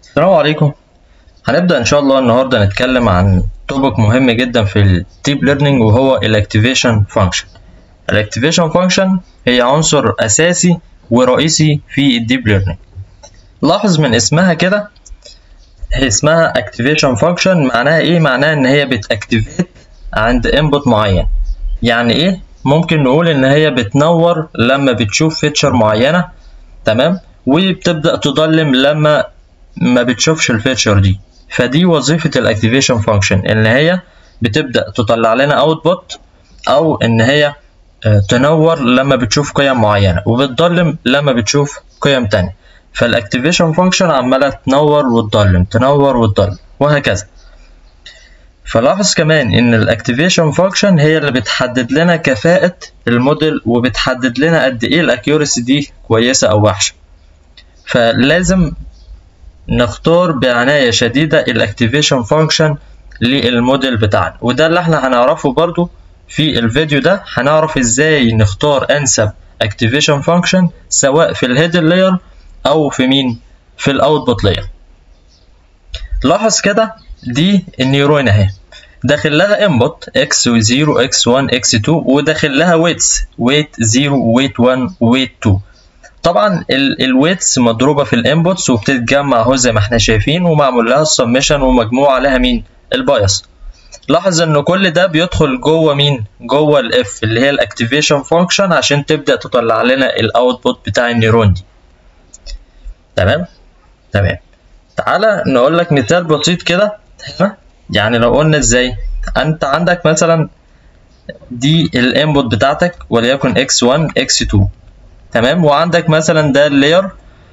السلام عليكم هنبدأ إن شاء الله النهاردة نتكلم عن توبك مهم جدا في الديب ليرنينج وهو الاكتيفيشن فانكشن الاكتيفيشن فانكشن هي عنصر أساسي ورئيسي في الديب ليرنينج لاحظ من اسمها كده هي اسمها اكتيفيشن فانكشن معناها ايه معناها ان هي بتاكتيفيت عند انبوت معين يعني ايه ممكن نقول ان هي بتنور لما بتشوف فيتشر معينه تمام وبتبدا تضلم لما ما بتشوفش الفيتشر دي فدي وظيفه الاكتيفيشن فانكشن ان هي بتبدا تطلع لنا اوتبوت او ان هي تنور لما بتشوف قيم معينه وبتضلم لما بتشوف قيم تانية فالاكتيفيشن فانكشن عماله تنور وتضلم تنور وتضلم وهكذا فلاحظ كمان ان الاكتيفيشن فانكشن هي اللي بتحدد لنا كفاءة الموديل وبتحدد لنا قد ايه الاكيورسي دي كويسة او وحشة فلازم نختار بعناية شديدة الاكتيفيشن فانكشن للموديل بتاعنا وده اللي احنا هنعرفه برضو في الفيديو ده هنعرف ازاي نختار انسب اكتيفيشن فانكشن سواء في الهيدن لاير او في مين في الاوتبوت لاير لاحظ كده دي النيورون اهي داخل لها انبوت x0 x1 x2 وداخل لها ويتس ويت 0 ويت 1 ويت 2 طبعا الويتس مضروبه في الانبوتس وبتتجمع اهو زي ما احنا شايفين ومعمول لها السمشن ومجموع عليها مين البايس لاحظ ان كل ده بيدخل جوه مين جوه الاف اللي هي الاكتيفيشن فانكشن عشان تبدا تطلع لنا الاوتبوت بتاع النيورون دي تمام تمام تعالى نقول لك مثال بسيط كده هنا يعني لو قلنا ازاي انت عندك مثلا دي الانبوت بتاعتك وليكن x1 x2 تمام وعندك مثلا ده اللاير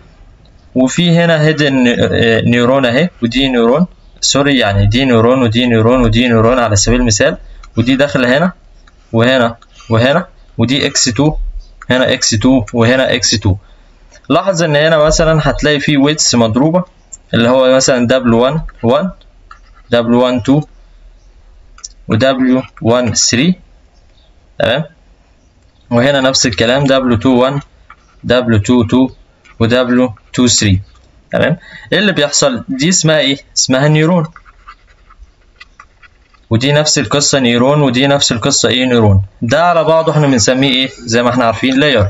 وفي هنا هيدن نيورون اهي ودي نيورون سوري يعني دي نيورون ودي نيورون ودي نيورون على سبيل المثال ودي داخله هنا وهنا وهنا ودي x2 هنا x2 وهنا x2 لاحظ ان هنا مثلا هتلاقي فيه ويتس مضروبه اللي هو مثلا w1 1 w1 2 و w1 3 تمام وهنا نفس الكلام w2 1 w2 2 و w2 3 تمام ايه اللي بيحصل دي اسمها ايه اسمها نيورون ودي نفس القصة نيورون ودي نفس القصة ايه نيورون ده على بعضه احنا بنسميه ايه زي ما احنا عارفين لاير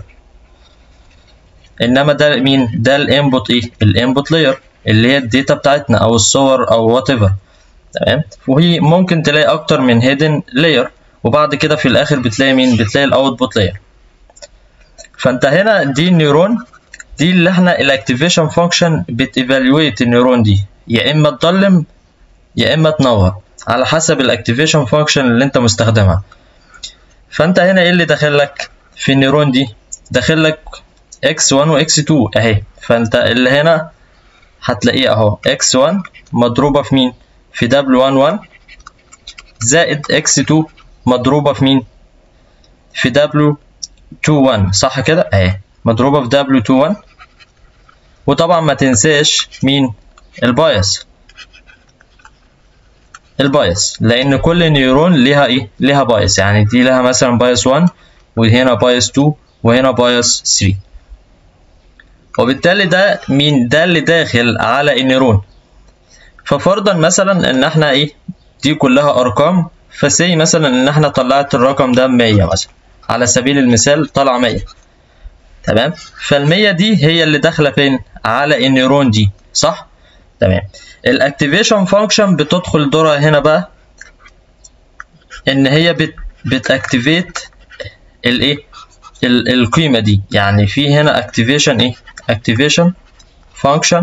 انما ده مين ده الانبوت ايه الانبوت لاير اللي هي الداتا بتاعتنا او الصور او وات ايفر تمام وهي ممكن تلاقي اكتر من هيدن لاير وبعد كده في الاخر بتلاقي مين بتلاقي الاوتبوت لاير فانت هنا دي النيورون دي اللي احنا الاكتيفيشن فانكشن بتيفالويت النيورون دي يا اما تضلم يا اما تنور على حسب الاكتيفيشن فانكشن اللي انت مستخدمها فانت هنا ايه اللي داخل لك في النيورون دي داخل لك x1 و x2 اهي فانت اللي هنا هتلاقيه اهو x1 مضروبة في مين في w11 زائد x2 مضروبة في مين في w21 صح كده اهي مضروبة في w21 وطبعا ما تنساش مين البايس البايس لان كل نيورون ليها ايه ليها بايس يعني دي لها مثلا بايس 1 وهنا بايس 2 وهنا بايس 3 وبالتالي ده مين ده اللي داخل على النيرون ففرضا مثلا ان احنا ايه دي كلها ارقام فسي مثلا ان احنا طلعت الرقم ده 100 مثلا على سبيل المثال طلع 100 تمام فال100 دي هي اللي داخله فين على النيرون دي صح تمام الاكتيفيشن فانكشن بتدخل دورها هنا بقى ان هي بت بتاكتيفيت الايه القيمه دي يعني في هنا اكتيفيشن ايه activation function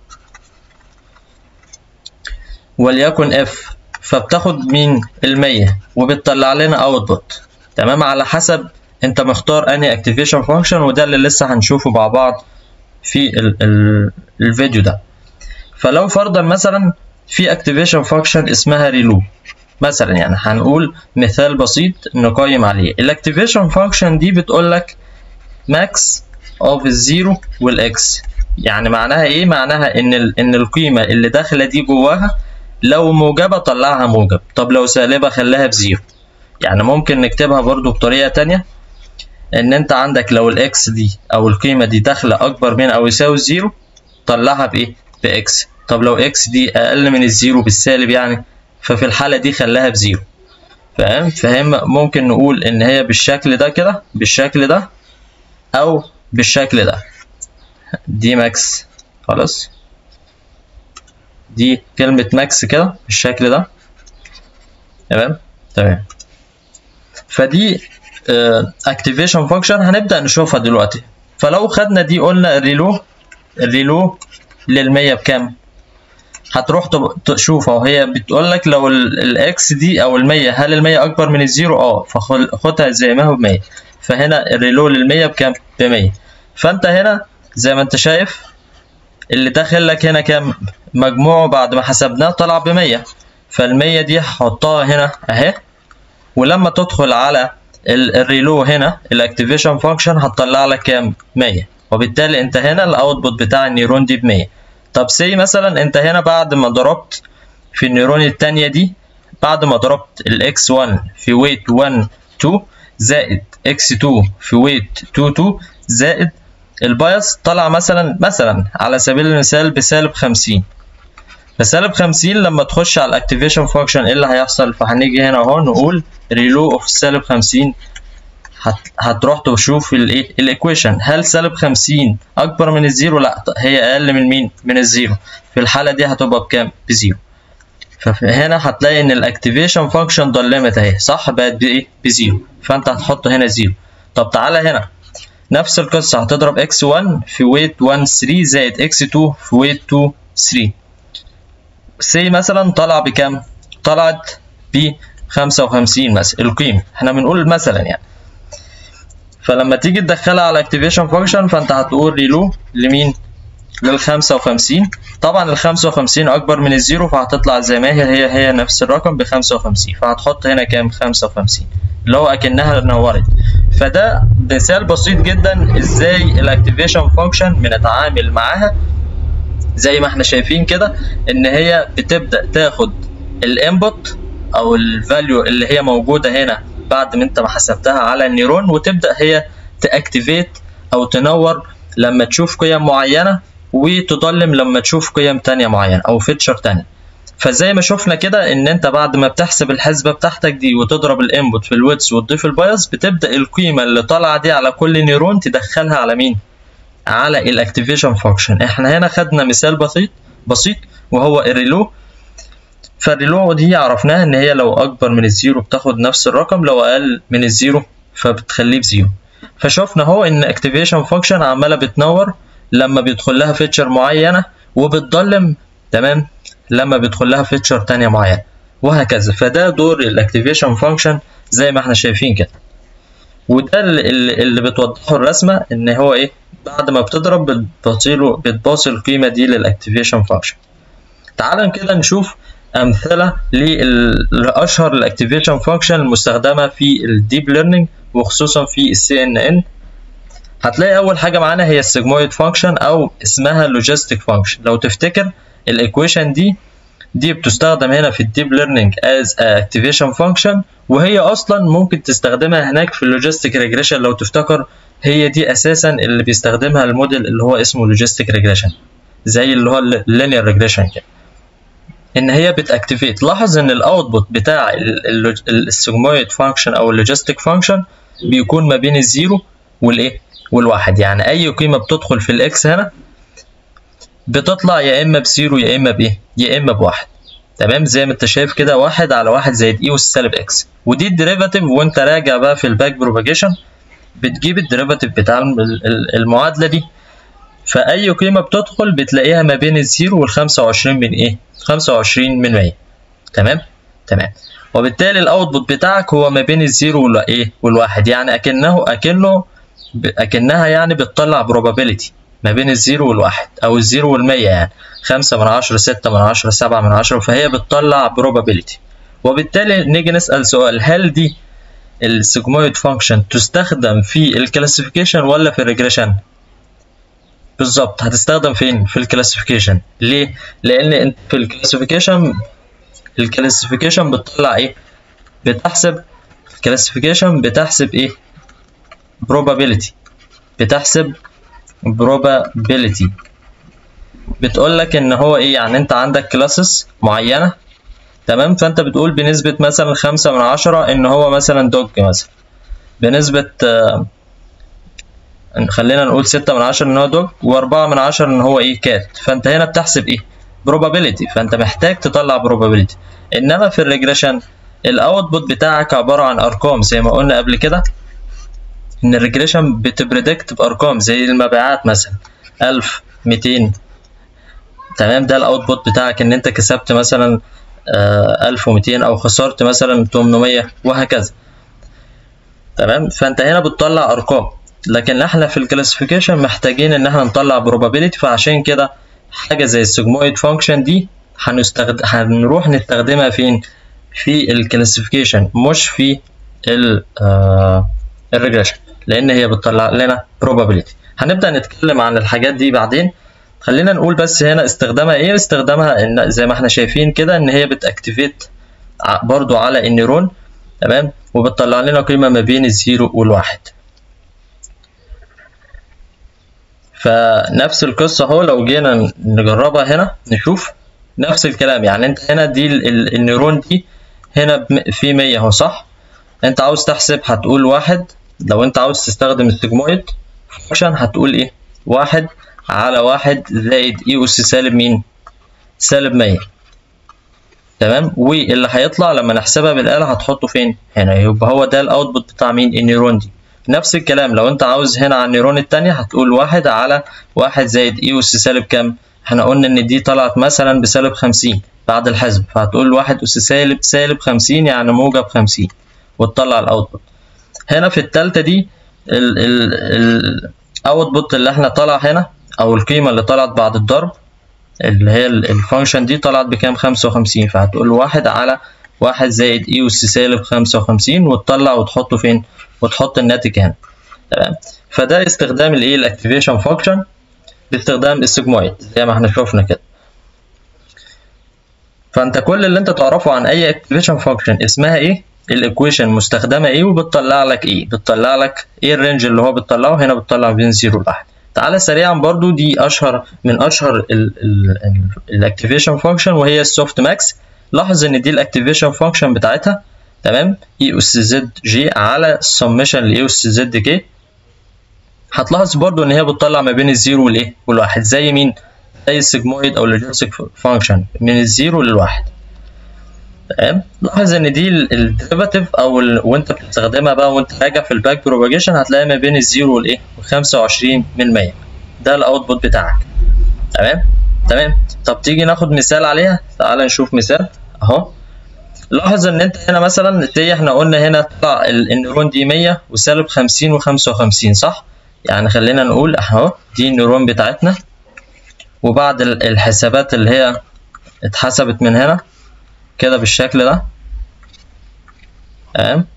وليكن f فبتاخد مين المية وبتطلع لنا output تمام على حسب انت مختار انهي activation function وده اللي لسه هنشوفه مع بعض في ال ال الفيديو ده فلو فرضا مثلا في activation function اسمها reloop مثلا يعني هنقول مثال بسيط نقيم عليه الاكتيفيشن فانكشن دي بتقول لك max of الزيرو والاكس يعني معناها ايه معناها ان ال ان القيمه اللي داخله دي جواها لو موجبه طلعها موجب طب لو سالبه خليها بزيرو يعني ممكن نكتبها برضو بطريقه تانية ان انت عندك لو الاكس دي او القيمه دي داخله اكبر من او يساوي زيرو طلعها بايه باكس طب لو اكس دي اقل من الزيرو بالسالب يعني ففي الحالة دي خلاها بزيرو فاهم فهم ممكن نقول ان هي بالشكل ده كده بالشكل ده او بالشكل ده دي ماكس خلاص دي كلمة ماكس كده بالشكل ده تمام تمام فدي اكتيفيشن فانكشن هنبدأ نشوفها دلوقتي فلو خدنا دي قلنا الريلو الريلو للمية بكام هتروح تشوف اهو هي بتقول لك لو الاكس دي او المية هل المية اكبر من الزيرو اه فخدها زي ما هو بمية فهنا الريلو للمية بكام بمية فانت هنا زي ما انت شايف اللي داخل لك هنا كام مجموعه بعد ما حسبناه طلع بمية فالمية دي هحطها هنا اهي ولما تدخل على الريلو هنا الاكتيفيشن فانكشن هتطلع لك كام 100 وبالتالي انت هنا الاوتبوت بتاع النيرون دي ب 100 طب سي مثلا انت هنا بعد ما ضربت في النيرون التانية دي بعد ما ضربت الاكس 1 في ويت 1 2 زائد اكس 2 في ويت 2 2 زائد البايس طلع مثلا مثلا على سبيل المثال بسالب 50 فسالب 50 لما تخش على الاكتيفيشن فانكشن ايه اللي هيحصل فهنيجي هنا اهو نقول ريلو اوف سالب 50 هت... هتروح تشوف الايه الايكويشن هل سالب 50 اكبر من الزيرو لا هي اقل من مين من الزيرو في الحاله دي هتبقى بكام بزيرو فهنا هتلاقي ان الاكتيفيشن فانكشن ضلمت اهي صح بقت بايه بزيرو فانت هتحط هنا زيرو طب تعالى هنا نفس القصه هتضرب x1 في ويت 1 3 زائد x2 في ويت 2 3 سي مثلا طلع بكام طلعت ب 55 مثلا القيمه احنا بنقول مثلا يعني فلما تيجي تدخلها على اكتيفيشن فانكشن فانت هتقول ريلو لمين لل 55 طبعا ال 55 اكبر من الزيرو فهتطلع زي ما هي هي هي نفس الرقم ب 55 فهتحط هنا كام 55 اللي هو اكنها نورت فده مثال بسيط جدا ازاي الاكتيفيشن فانكشن بنتعامل معاها زي ما احنا شايفين كده ان هي بتبدا تاخد الانبوت او الفاليو اللي هي موجوده هنا بعد ما انت ما حسبتها على النيرون وتبدا هي تاكتيفيت او تنور لما تشوف قيم معينه وتضلم لما تشوف قيم تانية معينه او فيتشر تانية فزي ما شفنا كده ان انت بعد ما بتحسب الحسبه بتاعتك دي وتضرب الانبوت في الويتس وتضيف البايس بتبدا القيمه اللي طالعه دي على كل نيرون تدخلها على مين على الاكتيفيشن فانكشن احنا هنا خدنا مثال بسيط بسيط وهو الريلو فالريلو دي عرفناها ان هي لو اكبر من الزيرو بتاخد نفس الرقم لو اقل من الزيرو فبتخليه بزيرو فشفنا هو ان اكتيفيشن فانكشن عماله بتنور لما بيدخل لها فيتشر معينه وبتضلم تمام لما بيدخل لها فيتشر تانية معينه وهكذا فده دور الاكتيفيشن فانكشن زي ما احنا شايفين كده وده اللي, اللي بتوضحه الرسمه ان هو ايه بعد ما بتضرب بتبصيله بتباصي القيمه دي للاكتيفيشن فانكشن تعال كده نشوف امثله لاشهر الاكتيفيشن فانكشن المستخدمه في الديب ليرنينج وخصوصا في السي ان ان هتلاقي اول حاجه معانا هي السيجمويد فانكشن او اسمها لوجيستيك فانكشن لو تفتكر الايكويشن دي دي بتستخدم هنا في الديب ليرنينج از اكتيفيشن فانكشن وهي اصلا ممكن تستخدمها هناك في اللوجيستيك ريجريشن لو تفتكر هي دي اساسا اللي بيستخدمها الموديل اللي هو اسمه لوجيستيك ريجريشن زي اللي هو اللينير ريجريشن كده ان هي بتاكتيفيت لاحظ ان الاوتبوت بتاع السيجمويد فانكشن او اللوجيستيك فانكشن بيكون ما بين الزيرو والايه والواحد يعني اي قيمه بتدخل في الاكس هنا بتطلع يا اما بزيرو يا اما بايه يا اما بواحد تمام زي ما انت شايف كده واحد على واحد زائد اي اس سالب اكس ودي الديريفاتيف وانت راجع بقى في الباك بروباجيشن بتجيب الديريفاتيف بتاع المعادله دي فاي قيمه بتدخل بتلاقيها ما بين الزيرو وال 25 من ايه 25 من 100 تمام تمام وبالتالي الاوتبوت بتاعك هو ما بين الزيرو والايه والواحد يعني اكنه اكنه اكنها يعني بتطلع probability ما بين الزيرو والواحد او الزيرو والمية يعني خمسة من عشرة ستة من عشرة سبعة من عشرة فهي بتطلع probability وبالتالي نيجي نسأل سؤال هل دي السيجمويد فانكشن تستخدم في الكلاسيفيكيشن ولا في الريجريشن بالظبط هتستخدم فين في الكلاسيفيكيشن ليه لان انت في الكلاسيفيكيشن الكلاسيفيكيشن بتطلع ايه بتحسب الكلاسيفيكيشن بتحسب ايه probability بتحسب probability بتقول لك ان هو ايه يعني انت عندك كلاسز معينه تمام فانت بتقول بنسبه مثلا خمسة من عشرة ان هو مثلا دوج مثلا بنسبه آه خلينا نقول ستة من عشرة ان هو دوج واربعة من عشرة ان هو ايه كات فانت هنا بتحسب ايه probability فانت محتاج تطلع probability انما في الريجريشن الاوتبوت بتاعك عباره عن ارقام زي ما قلنا قبل كده ان الريجريشن بتبريدكت بارقام زي المبيعات مثلا 1000 200 تمام ده الاوتبوت بتاعك ان انت كسبت مثلا آه 1200 او خسرت مثلا 800 وهكذا تمام فانت هنا بتطلع ارقام لكن احنا في الكلاسيفيكيشن محتاجين ان احنا نطلع probability فعشان كده حاجه زي السيجمويد فانكشن دي هنستخد... هنروح نستخدمها فين في الكلاسيفيكيشن مش في ال آه الريجريشن لان هي بتطلع لنا probability هنبدا نتكلم عن الحاجات دي بعدين خلينا نقول بس هنا استخدامها ايه استخدامها ان زي ما احنا شايفين كده ان هي بتاكتيفيت برضو على النيرون تمام وبتطلع لنا قيمه ما بين الزيرو والواحد فنفس القصه اهو لو جينا نجربها هنا نشوف نفس الكلام يعني انت هنا دي النيرون دي هنا في 100 اهو صح انت عاوز تحسب هتقول واحد لو انت عاوز تستخدم السيجمويد فانكشن هتقول ايه واحد على واحد زائد اي اس سالب مين سالب 100 تمام واللي هيطلع لما نحسبها بالآلة هتحطه فين هنا يبقى هو ده الاوتبوت بتاع مين النيرون دي نفس الكلام لو انت عاوز هنا على النيرون التانية هتقول واحد على واحد زائد اي اس سالب كام احنا قلنا ان دي طلعت مثلا بسالب خمسين بعد الحسب فهتقول واحد اس سالب سالب خمسين يعني موجب خمسين وتطلع الاوتبوت هنا في التالتة دي الاوتبوت اللي احنا طلع هنا او القيمة اللي طلعت بعد الضرب اللي هي الفانكشن دي طلعت بكام خمسة وخمسين فهتقول واحد على واحد زائد اي اس سالب خمسة وخمسين وتطلع وتحطه فين وتحط الناتج هنا تمام فده استخدام الايه الاكتيفيشن فانكشن باستخدام السيجمويد زي ما احنا شفنا كده فانت كل اللي انت تعرفه عن اي اكتيفيشن فانكشن اسمها ايه الايكويشن مستخدمه ايه وبتطلع لك ايه بتطلع لك ايه الرينج اللي هو بتطلعه هنا بتطلع بين 0 ل 1 تعالى سريعا برضو دي اشهر من اشهر الاكتيفيشن فانكشن وهي السوفت ماكس لاحظ ان دي الاكتيفيشن فانكشن بتاعتها تمام اي اس زد جي على السمشن لاي اس زد كي هتلاحظ برضو ان هي بتطلع ما بين الزيرو والايه والواحد زي مين زي السيجمويد او اللوجيستيك فانكشن من الزيرو للواحد تمام لاحظ ان دي الديريفاتيف او ال... وانت بتستخدمها بقى وانت راجع في الباك بروباجيشن هتلاقي ما بين الزيرو والايه و25 من 100 ده الاوتبوت بتاعك تمام تمام طب تيجي ناخد مثال عليها تعال نشوف مثال اهو لاحظ ان انت هنا مثلا زي احنا قلنا هنا طلع النيرون دي 100 وسالب 50 و55 صح يعني خلينا نقول اهو دي النيرون بتاعتنا وبعد الحسابات اللي هي اتحسبت من هنا كده بالشكل ده تمام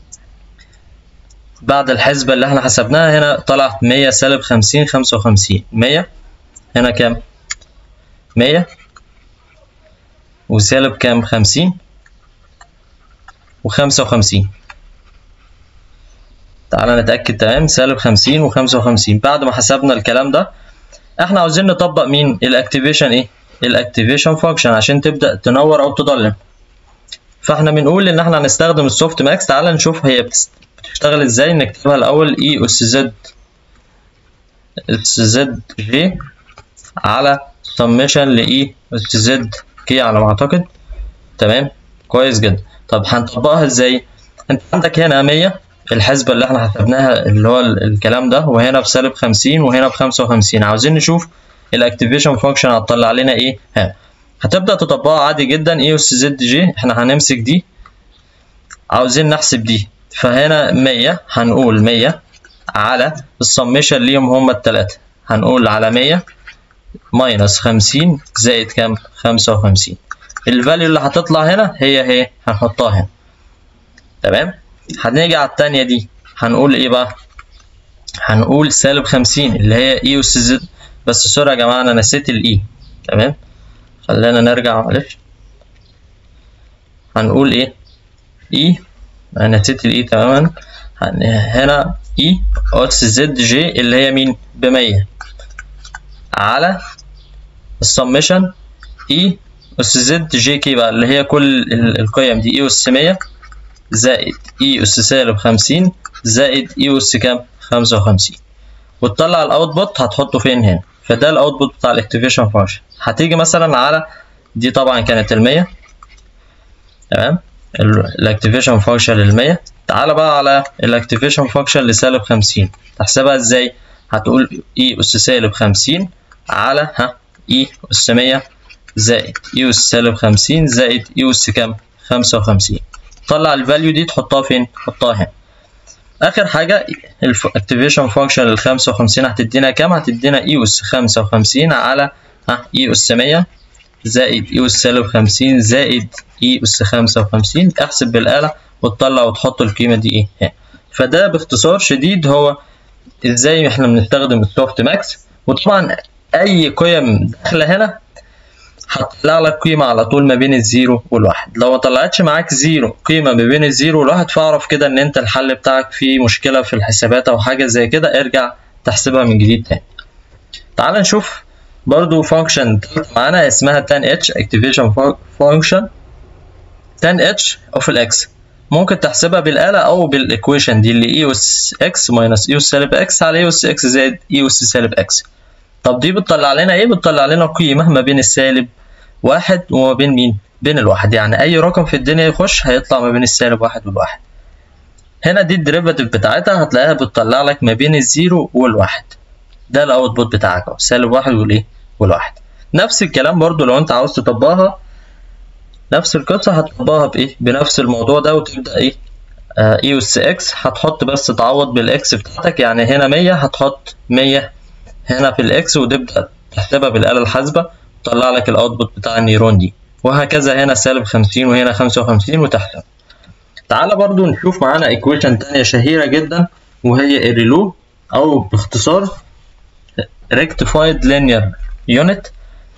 بعد الحسبة اللي احنا حسبناها هنا طلعت مية سالب خمسين خمسة وخمسين مية هنا كام مية وسالب كام خمسين وخمسة وخمسين تعالى نتأكد تمام سالب خمسين وخمسة وخمسين بعد ما حسبنا الكلام ده احنا عاوزين نطبق مين الاكتيفيشن ايه الاكتيفيشن فانكشن عشان تبدا تنور او تضلم فاحنا بنقول ان احنا هنستخدم السوفت ماكس تعال نشوف هي بتشتغل ازاي نكتبها الاول اي اس زد اس زد جي على سمشن لاي اس زد كي على ما اعتقد تمام كويس جدا طب هنطبقها ازاي انت عندك هنا 100 الحسبة اللي احنا حسبناها اللي هو الكلام ده وهنا بسالب 50 وهنا بخمسة وخمسين عاوزين نشوف الاكتيفيشن فانكشن هتطلع لنا ايه ها هتبدا تطبقها عادي جدا اي اس زد جي احنا هنمسك دي عاوزين نحسب دي فهنا 100 هنقول 100 على السمشن ليهم هما التلاتة هنقول على 100 ماينس 50 زائد كام 55 الفاليو اللي هتطلع هنا هي هي هنحطها هنا تمام هنيجي على التانية دي هنقول ايه بقى هنقول سالب 50 اللي هي اي اس زد بس سوري يا جماعة أنا نسيت الإي تمام خلينا نرجع معلش هنقول إيه إي أنا نسيت الإي تماما هنا إي أس زد جي اللي هي مين بمية على السمشن اي اس زد جي كي بقى اللي هي كل ال- القيم دي اي اس 100 زائد اي اس سالب 50 زائد اي اس كام 55 وتطلع الاوتبوت هتحطه فين هنا فده الاوتبوت بتاع الاكتيفيشن فانكشن هتيجي مثلا على دي طبعا كانت ال 100 تمام الاكتيفيشن فانكشن لل 100 تعالى بقى على الاكتيفيشن فانكشن لسالب 50 تحسبها ازاي هتقول اي اس سالب 50 على ها اي اس 100 زائد اي اس سالب 50 زائد اي اس كام 55 طلع الفاليو دي تحطها فين تحطها هنا اخر حاجه الاكتيفيشن فانكشن لل 55 هتدينا كام هتدينا اي اس 55 على ها اي اس 100 زائد اي اس سالب 50 زائد اي اس 55 احسب بالاله وتطلع وتحط القيمه دي ايه هنا فده باختصار شديد هو ازاي احنا بنستخدم السوفت ماكس وطبعا اي قيم داخله هنا هتطلع لك قيمة على طول ما بين الزيرو والواحد لو ما طلعتش معاك زيرو قيمة ما بين الزيرو والواحد فاعرف كده ان انت الحل بتاعك فيه مشكلة في الحسابات او حاجة زي كده ارجع تحسبها من جديد تاني تعال نشوف برضو فانكشن معانا اسمها tan h activation function tan h of الاكس ممكن تحسبها بالآلة أو بالإيكويشن دي اللي e أس x minus e أس سالب x على e أس x زائد e أس سالب x طب دي بتطلع لنا إيه؟ بتطلع لنا قيمة ما بين السالب واحد وما بين مين؟ بين الواحد يعني أي رقم في الدنيا يخش هيطلع ما بين السالب واحد والواحد هنا دي الديريفاتيف بتاعتها هتلاقيها بتطلع لك ما بين الزيرو والواحد ده الاوتبوت بتاعك اهو سالب واحد والايه والواحد نفس الكلام برضو لو انت عاوز تطبقها نفس القصة هتطبقها بايه بنفس الموضوع ده وتبدأ ايه اي اس اكس هتحط بس تعوض بالاكس بتاعتك يعني هنا مية هتحط مية هنا في الاكس وتبدأ تحسبها بالآلة الحاسبة تطلع لك الاوتبوت بتاع النيرون دي وهكذا هنا سالب خمسين وهنا خمسة وخمسين وتحسب تعالى برضو نشوف معانا ايكويشن تانية شهيرة جدا وهي الريلو او باختصار rectified linear unit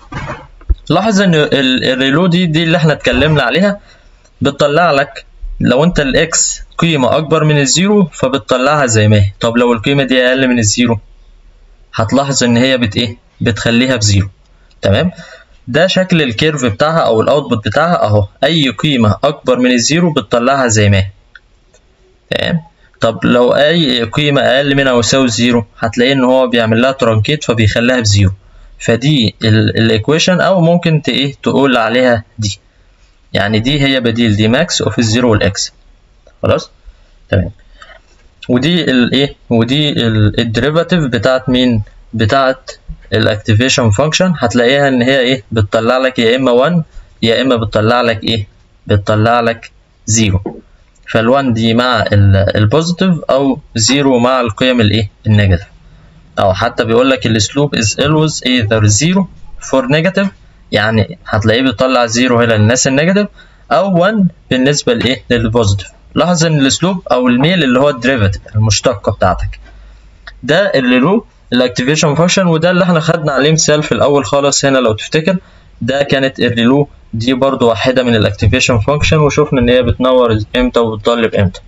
لاحظ ان الريلو دي دي اللي احنا اتكلمنا عليها بتطلع لك لو انت الاكس قيمة اكبر من الزيرو فبتطلعها زي ما هي طب لو القيمة دي اقل من الزيرو هتلاحظ ان هي بت ايه بتخليها بزيرو تمام ده شكل الكيرف بتاعها او الاوتبوت بتاعها اهو اي قيمة اكبر من الزيرو بتطلعها زي ما هي تمام طب لو اي قيمة اقل من او يساوي زيرو هتلاقي ان هو بيعمل لها ترانكيت فبيخليها بزيرو فدي الايكويشن او ممكن ايه تقول عليها دي يعني دي هي بديل دي ماكس اوف الزيرو والاكس خلاص تمام ودي الايه ودي الديريفاتيف بتاعت مين بتاعت الاكتيفيشن فانكشن هتلاقيها ان هي ايه بتطلع لك يا اما 1 يا اما بتطلع لك ايه بتطلع لك 0 فال1 دي مع البوزيتيف او 0 مع القيم الايه النيجاتيف او حتى بيقول لك السلوب is always either 0 for negative يعني هتلاقيه بيطلع 0 هنا للناس النيجاتيف او 1 بالنسبه لايه للبوزيتيف لاحظ ان السلوب او الميل اللي هو الديريفاتيف المشتقه بتاعتك ده اللي له الاكتيفيشن فانكشن وده اللي احنا خدنا عليه مثال في الاول خالص هنا لو تفتكر ده كانت الريلو دي برضو واحدة من الاكتيفيشن فانكشن وشفنا ان هي بتنور امتى وبتطلب امتى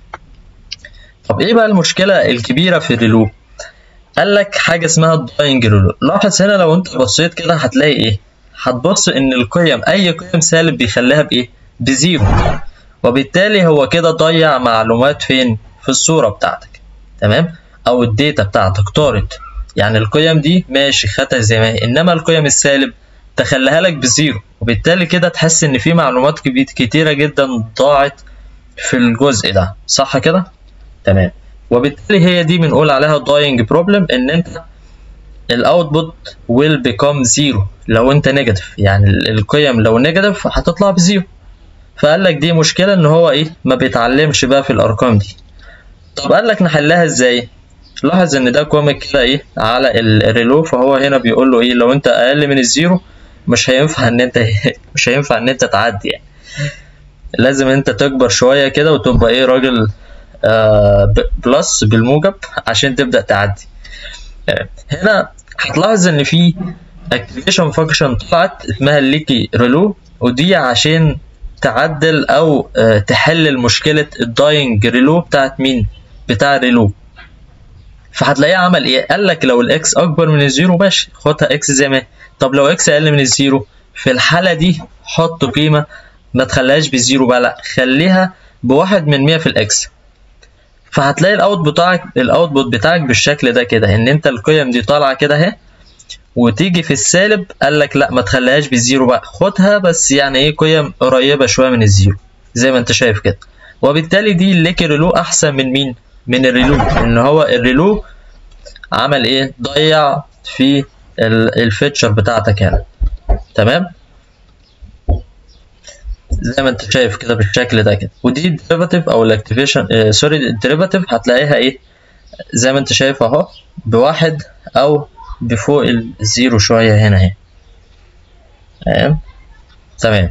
طب ايه بقى المشكلة الكبيرة في الريلو قال لك حاجة اسمها الداينج ريلو لاحظ هنا لو انت بصيت كده هتلاقي ايه هتبص ان القيم اي قيم سالب بيخليها بايه بزيرو وبالتالي هو كده ضيع معلومات فين في الصورة بتاعتك تمام او الداتا بتاعتك طارت يعني القيم دي ماشي خدها زي ما هي انما القيم السالب تخليها لك بزيرو وبالتالي كده تحس ان في معلومات كتيره جدا ضاعت في الجزء ده صح كده تمام وبالتالي هي دي بنقول عليها dying problem ان انت الاوتبوت will become zero لو انت نيجاتيف يعني القيم لو نيجاتيف هتطلع بزيرو فقال لك دي مشكله ان هو ايه ما بيتعلمش بقى في الارقام دي طب قال لك نحلها ازاي لاحظ ان ده كوميك كده ايه على الريلو فهو هنا بيقول له ايه لو انت اقل من الزيرو مش هينفع ان انت مش هينفع ان انت تعدي يعني لازم انت تكبر شويه كده وتبقى ايه راجل آه بلس بالموجب عشان تبدا تعدي آه هنا هتلاحظ ان في اكتيفيشن فانكشن طلعت اسمها الليكي ريلو ودي عشان تعدل او آه تحل مشكله الداينج ريلو بتاعت مين بتاع ريلو فهتلاقيه عمل ايه قال لك لو الاكس اكبر من الزيرو ماشي خدها اكس زي ما طب لو اكس اقل من الزيرو في الحاله دي حط قيمه ما تخليهاش بالزيرو بقى لا خليها بواحد من مية في الاكس فهتلاقي الاوت بتاعك الاوتبوت بتاعك بالشكل ده كده ان انت القيم دي طالعه كده اهي وتيجي في السالب قال لك لا ما تخليهاش بالزيرو بقى خدها بس يعني ايه قيم قريبه شويه من الزيرو زي ما انت شايف كده وبالتالي دي الليك ريلو احسن من مين من الريلو ان هو الريلو عمل ايه ضيع في الفيتشر بتاعتك هنا تمام زي ما انت شايف كده بالشكل ده كده ودي الديريفاتيف او الاكتيفيشن آه سوري الديريفاتيف هتلاقيها ايه زي ما انت شايف اهو بواحد او بفوق الزيرو شويه هنا اهي تمام تمام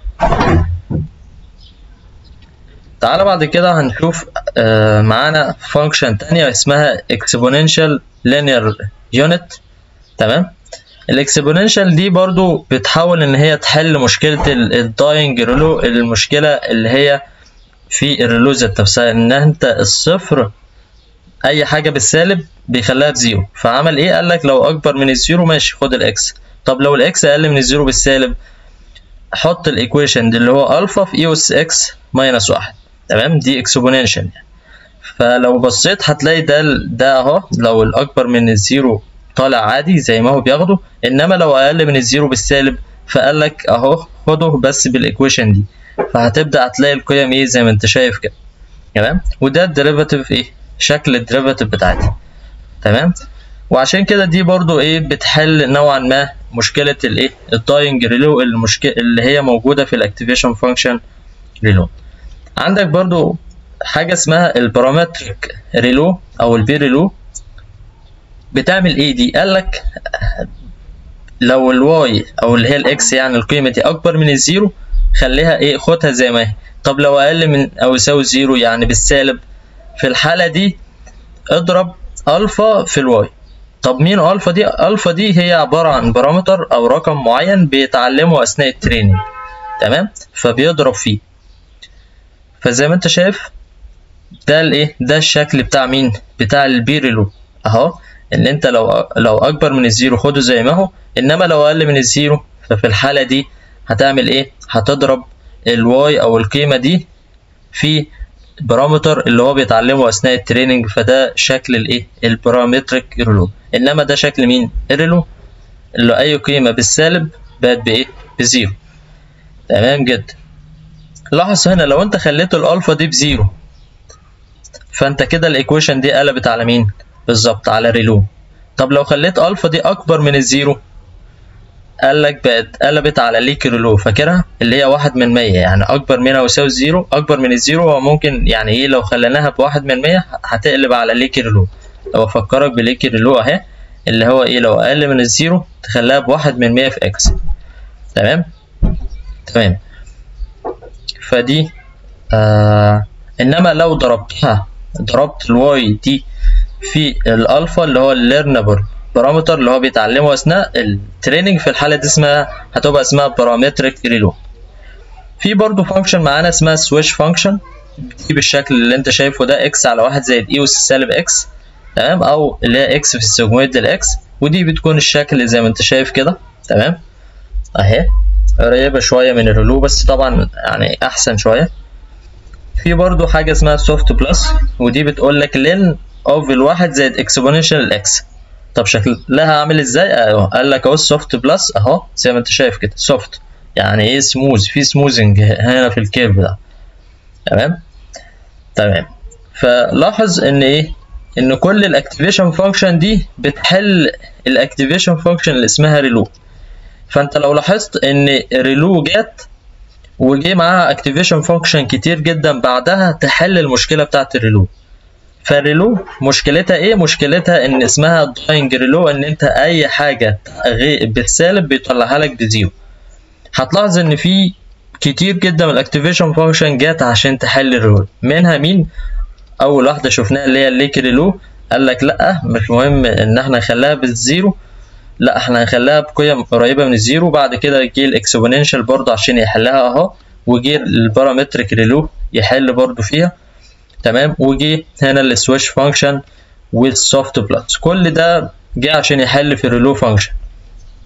تعالى بعد كده هنشوف آه معانا فانكشن تانية اسمها exponential linear unit تمام الاكسبوننشال دي برضو بتحاول ان هي تحل مشكلة الداينج ريلو المشكلة اللي هي في الريلو ذات نفسها ان انت الصفر اي حاجة بالسالب بيخليها بزيرو فعمل ايه قال لك لو اكبر من الزيرو ماشي خد الاكس طب لو الاكس اقل من الزيرو بالسالب حط الايكويشن دي اللي هو الفا في اي اس اكس ماينس واحد تمام دي اكسبوننشال يعني فلو بصيت هتلاقي ده ده اهو لو الاكبر من الزيرو طالع عادي زي ما هو بياخده انما لو اقل من الزيرو بالسالب فقال لك اهو خده بس بالايكويشن دي فهتبدا هتلاقي القيم ايه زي ما انت شايف كده تمام وده الديريفاتيف ايه شكل الديريفاتيف بتاعتي تمام وعشان كده دي برضو ايه بتحل نوعا ما مشكله الايه الداينج ريلو المشكله اللي هي موجوده في الاكتيفيشن فانكشن ريلو عندك برضو حاجه اسمها البارامتريك ريلو او البي ريلو بتعمل ايه دي قال لك لو الواي او اللي هي الاكس يعني القيمه دي اكبر من الزيرو خليها ايه خدها زي ما هي طب لو اقل من او يساوي زيرو يعني بالسالب في الحاله دي اضرب الفا في الواي طب مين الفا دي الفا دي هي عباره عن بارامتر او رقم معين بيتعلمه اثناء التريننج تمام فبيضرب فيه فزي ما انت شايف ده الايه ده الشكل بتاع مين بتاع البيرلو اهو ان انت لو لو اكبر من الزيرو خده زي ما هو انما لو اقل من الزيرو ففي الحاله دي هتعمل ايه هتضرب الواي او القيمه دي في بارامتر اللي هو بيتعلمه اثناء التريننج فده شكل الايه البارامتريك ريلو انما ده شكل مين الريلو اللي اي قيمه بالسالب بقت بايه بزيرو تمام جدا لاحظ هنا لو انت خليت الالفا دي بزيرو فانت كده الايكويشن دي قلبت على مين بالظبط على ريلو طب لو خليت الفا دي اكبر من الزيرو قال لك بقت قلبت على ليك ريلو فاكرها اللي هي واحد من مية يعني اكبر منها يساوي الزيرو اكبر من الزيرو هو ممكن يعني ايه لو خليناها بواحد من مية هتقلب على ليك ريلو لو افكرك بليك ريلو اهي اللي هو ايه لو اقل من الزيرو تخليها بواحد من مية في اكس تمام تمام فدي آه انما لو ضربتها ضربت الواي دي في الالفا اللي هو الليرنبل بارامتر اللي هو بيتعلمه اثناء التريننج في الحاله دي اسمها هتبقى اسمها بارامتريك ريلو في برضو فانكشن معانا اسمها سويش فانكشن دي بالشكل اللي انت شايفه ده اكس على واحد زائد اي اس سالب اكس تمام او اللي هي اكس في السيجمويد للاكس ودي بتكون الشكل زي ما انت شايف كده تمام اهي قريبه شويه من الريلو بس طبعا يعني احسن شويه في برضو حاجه اسمها سوفت بلس ودي بتقول لك لين اوف الواحد زائد اكسبوننشال الاكس طب شكلها عامل ازاي اهو قال لك اهو السوفت بلس اهو زي ما انت شايف كده سوفت يعني ايه سموز في سموزنج هنا في الكيرف ده تمام تمام فلاحظ ان ايه ان كل الاكتيفيشن فانكشن دي بتحل الاكتيفيشن فانكشن اللي اسمها ريلو فانت لو لاحظت ان ريلو جت وجي معاها اكتيفيشن فانكشن كتير جدا بعدها تحل المشكله بتاعت الريلو فالريلو مشكلتها ايه مشكلتها ان اسمها داينج ريلو ان انت اي حاجه بالسالب بيطلعها لك بزيرو هتلاحظ ان في كتير جدا من الاكتيفيشن فانكشن جت عشان تحل الريلو منها مين اول واحده شفناها اللي هي الليك ريلو قال لك لا مش مهم ان احنا نخليها بالزيرو لا احنا هنخليها بقيم قريبه من الزيرو بعد كده جه الاكسبوننشال برضه عشان يحلها اهو وجه البارامتريك ريلو يحل برضه فيها تمام وجي هنا السويش فانكشن والسوفت بلس كل ده جه عشان يحل في الريلو فانكشن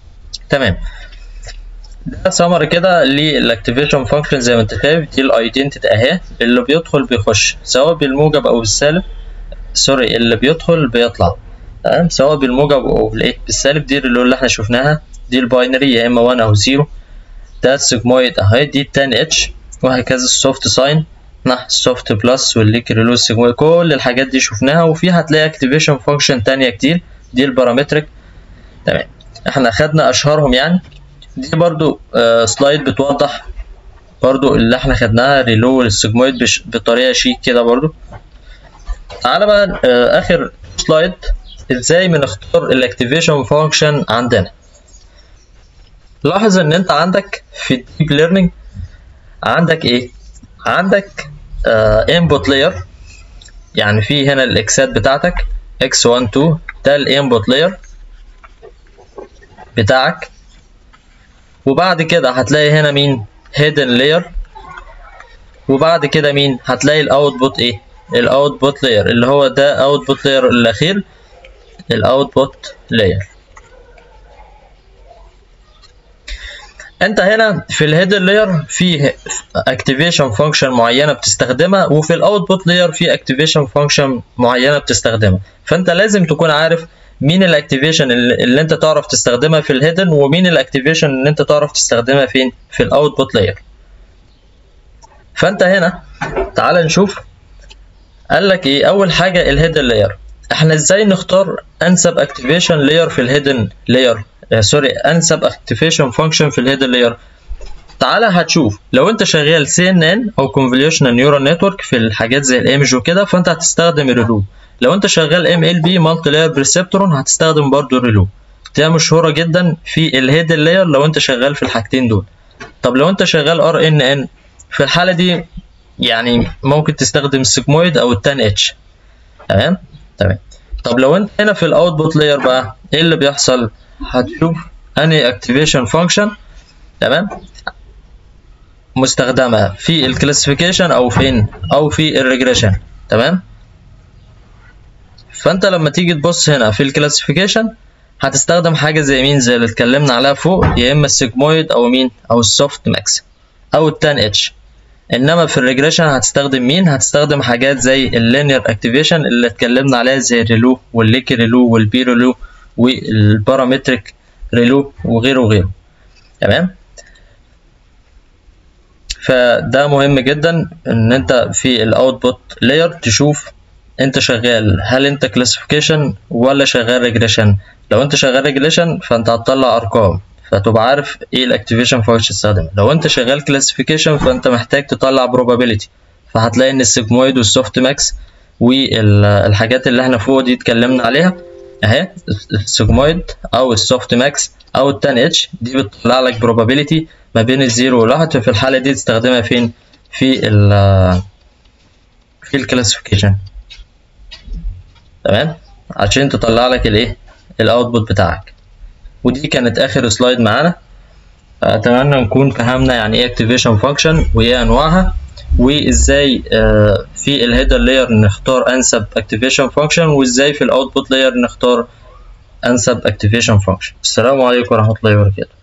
تمام ده سمر كده للاكتيفيشن فانكشن زي ما انت شايف دي الايدنتيتي اهي اللي بيدخل بيخش سواء بالموجب او بالسالب سوري اللي بيدخل بيطلع تمام سواء بالموجب او بالايه بالسالب دي الريلو اللي احنا شفناها دي الباينري يا اما 1 او 0 ده السيجمويد اهي دي التان اتش وهكذا السوفت ساين نح السوفت بلس والليك ريلو السيجمويد كل الحاجات دي شفناها وفي هتلاقي اكتيفيشن فانكشن تانية كتير دي البارامتريك تمام احنا خدنا اشهرهم يعني دي برضو آه سلايد بتوضح برضو اللي احنا خدناها ريلو السيجمويد بطريقة شيك كده برضو تعالى بقى آه اخر سلايد ازاي بنختار الاكتيفيشن فانكشن عندنا لاحظ ان انت عندك في الديب ليرنينج عندك ايه عندك انبوت uh, لاير يعني في هنا الاكسات بتاعتك x1 2 ده الانبوت لاير بتاعك وبعد كده هتلاقي هنا مين hidden layer وبعد كده مين هتلاقي الاوتبوت ايه الاوتبوت لاير اللي هو ده اوتبوت لاير الاخير الاوتبوت لاير انت هنا في الهيدر لاير في اكتيفيشن فانكشن معينه بتستخدمها وفي الاوتبوت لاير في اكتيفيشن فانكشن معينه بتستخدمها فانت لازم تكون عارف مين الاكتيفيشن اللي انت تعرف تستخدمها في الهيدن ومين الاكتيفيشن اللي انت تعرف تستخدمها فين في الاوتبوت لاير فانت هنا تعال نشوف قال لك ايه اول حاجه الهيدن لاير احنا ازاي نختار انسب اكتيفيشن لاير في الهيدن لاير سوري انسب اكتيفيشن فانكشن في الهيدن لاير تعالى هتشوف لو انت شغال سي ان ان او convolutional neural network في الحاجات زي الايمج وكده فانت هتستخدم الريلو لو انت شغال ام ال بي مالتي لاير بريسبترون هتستخدم برضو الريلو دي مشهوره جدا في الهيدن لاير لو انت شغال في الحاجتين دول طب لو انت شغال ار ان ان في الحاله دي يعني ممكن تستخدم السيجمويد او التان اتش تمام تمام طب لو انت هنا في الاوتبوت لاير بقى ايه اللي بيحصل هتشوف اني اكتيفيشن فانكشن تمام مستخدمه في الكلاسيفيكيشن او فين او في الريجريشن تمام فانت لما تيجي تبص هنا في الكلاسيفيكيشن هتستخدم حاجه زي مين زي اللي اتكلمنا عليها فوق يا اما السيجمويد او مين او السوفت ماكس او التان اتش انما في الريجريشن هتستخدم مين هتستخدم حاجات زي اللينير اكتيفيشن اللي اتكلمنا عليها زي الريلو والليك ريلو والبي ريلو والبارامتريك ريلو وغيره وغيره تمام فده مهم جدا ان انت في الاوتبوت لاير تشوف انت شغال هل انت كلاسيفيكيشن ولا شغال ريجريشن لو انت شغال ريجريشن فانت هتطلع ارقام فتبقى عارف ايه الاكتيفيشن فانكشن تستخدمها لو انت شغال كلاسيفيكيشن فانت محتاج تطلع probability فهتلاقي ان السيجمويد والسوفت ماكس والحاجات اللي احنا فوق دي اتكلمنا عليها اهي السيجمويد او السوفت ماكس او التان اتش دي بتطلع لك probability ما بين الزيرو والواحد ففي الحالة دي تستخدمها فين في ال في الكلاسيفيكيشن تمام عشان تطلع لك الايه الاوتبوت بتاعك ودي كانت اخر سلايد معانا اتمنى نكون فهمنا يعني ايه اكتيفيشن فانكشن وايه انواعها وازاي في الهيدر لاير نختار انسب اكتيفيشن فانكشن وازاي في الاوتبوت لاير نختار انسب اكتيفيشن فانكشن السلام عليكم ورحمه الله وبركاته